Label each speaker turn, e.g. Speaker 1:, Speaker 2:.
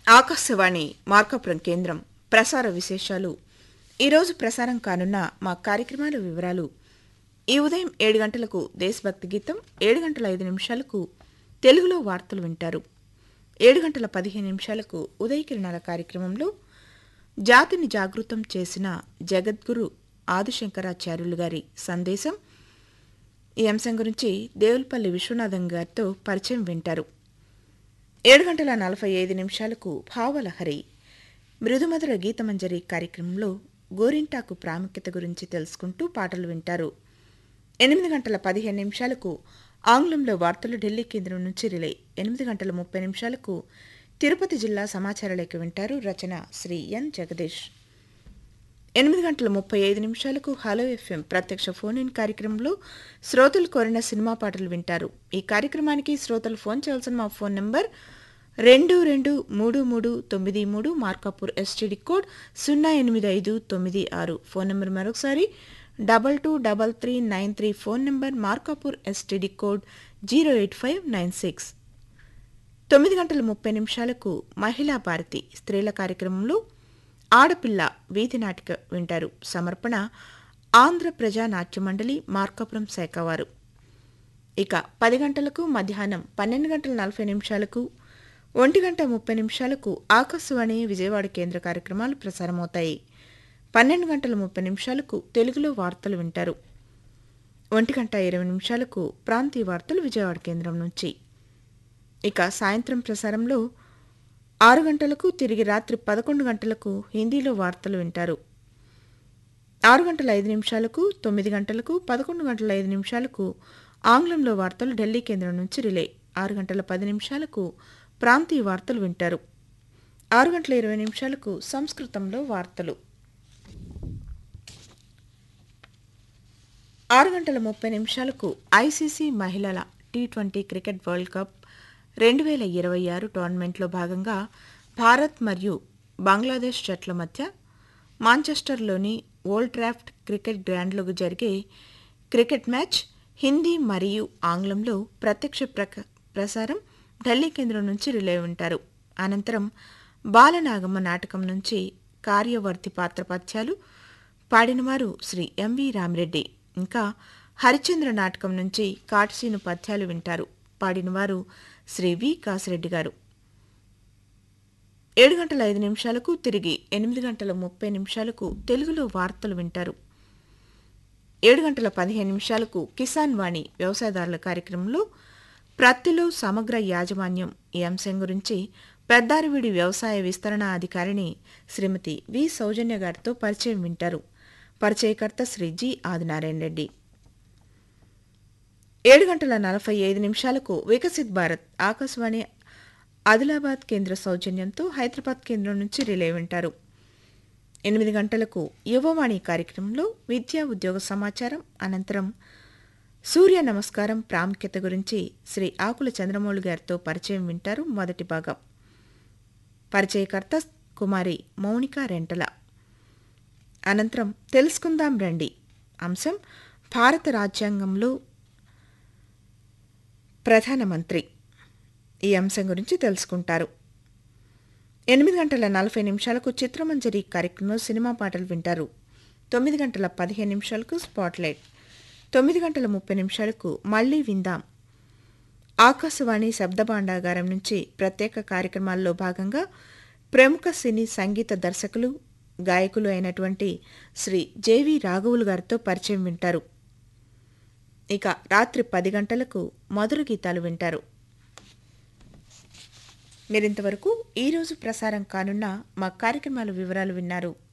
Speaker 1: ఆకాశవాణి మార్కాపురం కేంద్రం ప్రసార విశేషాలు ఈరోజు ప్రసారం కానున్న మా కార్యక్రమాల వివరాలు ఈ ఉదయం ఏడు గంటలకు దేశభక్తి గీతం ఏడు గంటల ఐదు నిమిషాలకు తెలుగులో వార్తలు వింటారు ఏడు గంటల పదిహేను నిమిషాలకు ఉదయకిరణాల కార్యక్రమంలో జాతిని జాగృతం చేసిన జగద్గురు ఆదిశంకరాచార్యులు గారి సందేశం ఈ అంశం గురించి దేవులపల్లి విశ్వనాథం గారితో పరిచయం వింటారు ఏడు గంటల నలభై ఐదు నిమిషాలకు భావలహరి మృదుమధుర గీతమంజరి కార్యక్రమంలో గోరింటాకు ప్రాముఖ్యత గురించి తెలుసుకుంటూ పాటలు వింటారు ఎనిమిది గంటల పదిహేను నిమిషాలకు ఆంగ్లంలో వార్తలు ఢిల్లీ కేంద్రం నుంచి రిలే ఎనిమిది గంటల ముప్పై నిమిషాలకు తిరుపతి జిల్లా సమాచార లేఖ వింటారు రచన శ్రీ ఎన్ జగదీష్ ఎనిమిది గంటల ముప్పై ఐదు నిమిషాలకు హలో ఎఫ్ఎం ప్రత్యక్ష ఫోన్ ఇన్ కార్యక్రమంలో శ్రోతలు కోరిన సినిమా పాటలు వింటారు ఈ కార్యక్రమానికి శ్రోతలు ఫోన్ చేయాల్సిన మా ఫోన్ నంబర్ రెండు రెండు మూడు మూడు తొమ్మిది మూడు మార్కాపూర్ ఎస్టీడీ కోడ్ సున్నా ఎనిమిది ఐదు తొమ్మిది ఆరు ఫోన్ నెంబర్ మరొకసారి double two double three nine three phone number Markapur STD code zero eight five nine six తొమ్మిది గంటల ముప్పై నిమిషాలకు మహిళా భారతి స్త్రీల కార్యక్రమంలో ఆడపిల్ల వీధి నాటిక వింటారు సమర్పణ ఆంధ్ర ప్రజా నాట్య మండలి మార్కాపురం శాఖ వారు ఇక పది గంటలకు మధ్యాహ్నం పన్నెండు గంటల నలభై నిమిషాలకు ఒంటి గంట ముప్పై నిమిషాలకు ఆకాశవాణి విజయవాడ కేంద్ర కార్యక్రమాలు ప్రసారమవుతాయి పన్నెండు గంటల ముప్పై నిమిషాలకు తెలుగులో వార్తలు వింటారు ఒంటి గంట ఇరవై నిమిషాలకు ప్రాంతీయ వార్తలు విజయవాడ కేంద్రం నుంచి ఇక సాయంత్రం ప్రసారంలో ఆరు గంటలకు తిరిగి రాత్రి పదకొండు గంటలకు హిందీలో వార్తలు వింటారు ఆరు గంటల ఐదు నిమిషాలకు తొమ్మిది గంటలకు పదకొండు గంటల ఐదు నిమిషాలకు ఆంగ్లంలో వార్తలు ఢిల్లీ కేంద్రం నుంచి రిలే ఆరు గంటల పది నిమిషాలకు ప్రాంతీయ వార్తలు వింటారు ఆరు గంటల ఇరవై నిమిషాలకు సంస్కృతంలో వార్తలు ఆరు గంటల ముప్పై నిమిషాలకు ఐసీసీ మహిళల T twenty cricket world cup రెండు వేల ఇరవై ఆరు టోర్నమెంట్లో భాగంగా భారత్ మరియు బంగ్లాదేశ్ జట్ల మధ్య మాంచెస్టర్లోని ఓల్డ్ ట్రాఫ్ట్ క్రికెట్ గ్రాండ్లో జరిగే క్రికెట్ మ్యాచ్ హిందీ మరియు ఆంగ్లంలో ప్రత్యక్ష ప్రక ప్రసారం ఢిల్లీ కేంద్రం నుంచి రిలే ఉంటారు అనంతరం బాలనాగమ్మ నాటకం నుంచి కార్యవర్తి పాత్ర పద్యాలు పాడినవారు శ్రీ ఎంవి రామిరెడ్డి ఇంకా హరిచంద్ర నాటకం నుంచి కాటసీను పద్యాలు వింటారు పాడినవారు శ్రీ వి కాసిరెడ్డి గారు ఏడు గంటల ఐదు నిమిషాలకు తిరిగి ఎనిమిది గంటల ముప్పై నిమిషాలకు తెలుగులో వార్తలు వింటారు ఏడు గంటల పదిహేను నిమిషాలకు కిసాన్ వాణి వ్యవసాయదారుల కార్యక్రమంలో ప్రత్తిలో సమగ్ర యాజమాన్యం ఈ అంశం గురించి పెద్దారివిడి వ్యవసాయ విస్తరణ అధికారిని శ్రీమతి వి సౌజన్య గారితో పరిచయం వింటారు పరిచయకర్త శ్రీ జి ఆదినారాయణ రెడ్డి ఏడు గంటల నలభై ఐదు నిమిషాలకు వికసిత్ భారత్ ఆకాశవాణి ఆదిలాబాద్ కేంద్ర సౌజన్యంతో హైదరాబాద్ కేంద్రం నుంచి రిలే వింటారు ఎనిమిది గంటలకు యువవాణి కార్యక్రమంలో విద్యా ఉద్యోగ సమాచారం అనంతరం సూర్య నమస్కారం ప్రాముఖ్యత గురించి శ్రీ ఆకుల చంద్రమౌళి గారితో పరిచయం వింటారు మొదటి భాగం పరిచయకర్త కుమారి మౌనిక రెంటల అనంతరం తెలుసుకుందాం రండి అంశం భారత రాజ్యాంగంలో ప్రధానమంత్రి ఈ అంశం గురించి తెలుసుకుంటారు ఎనిమిది గంటల నలభై నిమిషాలకు చిత్రమంజరి కార్యక్రమంలో సినిమా పాటలు వింటారు తొమ్మిది గంటల పదిహేను నిమిషాలకు స్పాట్లైట్ తొమ్మిది గంటల ముప్పై నిమిషాలకు మళ్లీ విందాం ఆకాశవాణి శబ్దభాండాగారం నుంచి ప్రత్యేక కార్యక్రమాల్లో భాగంగా ప్రముఖ సినీ సంగీత దర్శకులు గాయకులు అయినటువంటి శ్రీ జేవి రాఘవులు గారితో పరిచయం వింటారు ఇక రాత్రి పది గంటలకు మధుర గీతాలు వింటారు మీరింతవరకు ఈరోజు ప్రసారం కానున్న మా కార్యక్రమాల వివరాలు విన్నారు